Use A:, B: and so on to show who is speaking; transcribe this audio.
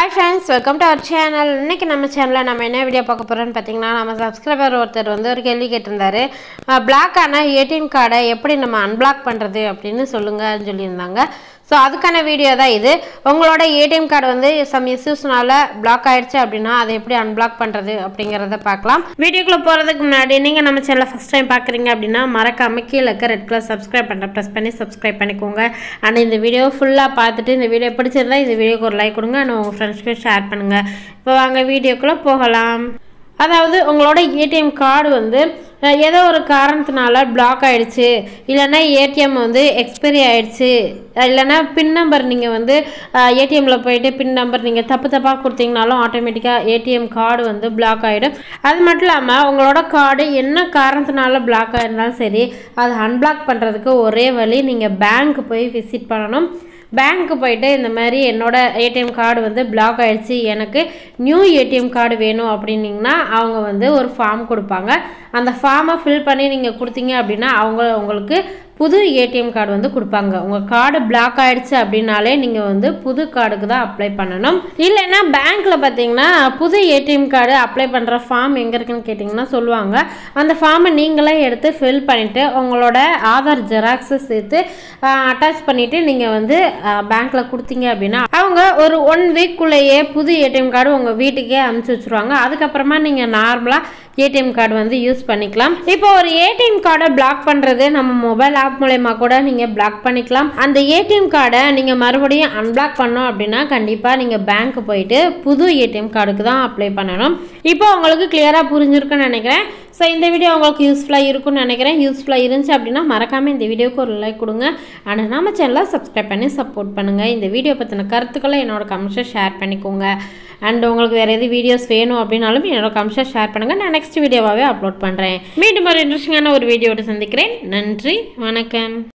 A: hi friends welcome to our channel இன்னைக்கு நம்ம சேனலில் நம்ம என்ன வீடியோ பார்க்க போகிறோம்னு பார்த்தீங்கன்னா நம்ம சப்ஸ்கிரைபர் ஒருத்தர் வந்து ஒரு கேள்வி கேட்டிருந்தாரு பிளாக் ஆன ஏடிஎம் கார்டை எப்படி நம்ம அன்பிளாக் பண்ணுறது அப்படின்னு சொல்லுங்கன்னு சொல்லியிருந்தாங்க ஸோ அதுக்கான வீடியோ தான் இது உங்களோட ஏடிஎம் கார்டு வந்து சம் இஷ்யூஸ்னால பிளாக் ஆயிடுச்சு அப்படின்னா அதை எப்படி அன்பிளாக் பண்ணுறது அப்படிங்கிறத பார்க்கலாம் வீடியோக்குள்ளே போகிறதுக்கு முன்னாடி நீங்கள் நம்ம சேனலை ஃபஸ்ட் டைம் பார்க்குறீங்க அப்படின்னா மறக்காம கீழே இருக்க ரெட் கலர் சப்ஸ்கிரைப் பண்ணுற ப்ரெஸ் பண்ணி சப்ஸ்கிரைப் பண்ணிக்கோங்க அண்ட் இந்த வீடியோ ஃபுல்லாக பார்த்துட்டு இந்த வீடியோ பிடிச்சிருந்தா இந்த வீடியோக்கு ஒரு லைக் கொடுங்க அண்ட் உங்கள் ஃப்ரெண்ட்ஸ்க்கு ஷேர் பண்ணுங்கள் இப்போ வாங்க வீடியோக்குள்ளே போகலாம் அதாவது உங்களோட ஏடிஎம் கார்டு வந்து அஹ், ஏதோ ஒரு காரணத்தினால பிளாக் ஆயிடுச்சு இல்லைன்னா ஏடிஎம் வந்து எக்ஸ்பைரி ஆயிடுச்சு அஹ், இல்லைன்னா பின் நம்பர் நீங்கள் வந்து ஏடிஎம்மில் போயிட்டு பின் நம்பர் நீங்கள் தப்பு தப்பாக கொடுத்தீங்கனாலும் ஆட்டோமேட்டிக்காக ஏடிஎம் கார்டு வந்து பிளாக் ஆகிடும் அது மட்டும் இல்லாமல் உங்களோட கார்டு என்ன காரணத்தினால பிளாக் ஆயிருந்தாலும் சரி அதை அன்பிளாக் பண்ணுறதுக்கு ஒரே வழி நீங்கள் பேங்க் போய் விசிட் பண்ணணும் பேங்க்கு போயிட்டு இந்த மாதிரி என்னோட ஏடிஎம் கார்டு வந்து பிளாக் ஆயிடுச்சு எனக்கு நியூ ஏடிஎம் கார்டு வேணும் அப்படின்னீங்கன்னா அவங்க வந்து ஒரு ஃபார்ம் கொடுப்பாங்க அந்த ஃபார்மை ஃபில் பண்ணி நீங்கள் கொடுத்தீங்க அப்படின்னா அவங்க உங்களுக்கு புது ஏடிஎம் கார்டு வந்து கொடுப்பாங்க உங்கள் கார்டு பிளாக் ஆயிடுச்சு அப்படின்னாலே நீங்கள் வந்து புது கார்டுக்கு தான் அப்ளை பண்ணணும் இல்லைன்னா பேங்க்கில் பார்த்தீங்கன்னா புது ஏடிஎம் கார்டு அப்ளை பண்ணுற ஃபார்ம் எங்கே இருக்குன்னு கேட்டிங்கன்னா சொல்லுவாங்க அந்த ஃபார்மை நீங்களே எடுத்து ஃபில் பண்ணிவிட்டு உங்களோட ஆதார் ஜெராக்ஸை சேர்த்து அட்டாச் பண்ணிவிட்டு நீங்கள் வந்து பேங்க்கில் கொடுத்தீங்க அப்படின்னா அவங்க ஒரு ஒன் வீக்குள்ளேயே புது ஏடிஎம் கார்டு உங்கள் வீட்டுக்கே அனுப்பிச்சி வச்சுருவாங்க அதுக்கப்புறமா நீங்கள் நார்மலாக ஏடிஎம் கார்டு வந்து யூஸ் பண்ணிக்கலாம் இப்போ ஒரு ஏடிஎம் கார்டை பிளாக் பண்ணுறது நம்ம மொபைல் ஆப் மூலயமா கூட நீங்கள் பிளாக் பண்ணிக்கலாம் அந்த ஏடிஎம் கார்டை நீங்கள் மறுபடியும் அன்பிளாக் பண்ணோம் அப்படின்னா கண்டிப்பாக நீங்கள் பேங்க் போயிட்டு புது ஏடிஎம் கார்டுக்கு தான் அப்ளை பண்ணணும் இப்போ உங்களுக்கு கிளியராக புரிஞ்சிருக்குன்னு நினைக்கிறேன் ஸோ இந்த வீடியோ உங்களுக்கு யூஸ்ஃபுல்லாக இருக்கும்னு நினைக்கிறேன் யூஸ்ஃபுல்லாக இருந்துச்சு அப்படின்னா மறக்காமல் இந்த வீடியோக்கு ஒரு லைக் கொடுங்க அண்ட் நம்ம சேனலை சப்ஸ்கிரைப் பண்ணி சப்போர்ட் பண்ணுங்கள் இந்த வீடியோ பற்றின கருத்துக்களை என்னோட கமெண்ட்ஸை ஷேர் பண்ணிக்கோங்க அண்ட் உங்களுக்கு வேறு எது வீடியோஸ் வேணும் அப்படின்னாலும் என்னோட கமெண்ட்ஸை ஷேர் பண்ணுங்கள் நான் நெக்ஸ்ட் வீடியோவாகவே அப்லோட் பண்ணுறேன் மீண்டும் ஒரு இன்ட்ரெஸ்டிங்கான ஒரு வீடியோவோட சந்திக்கிறேன் நன்றி வணக்கம்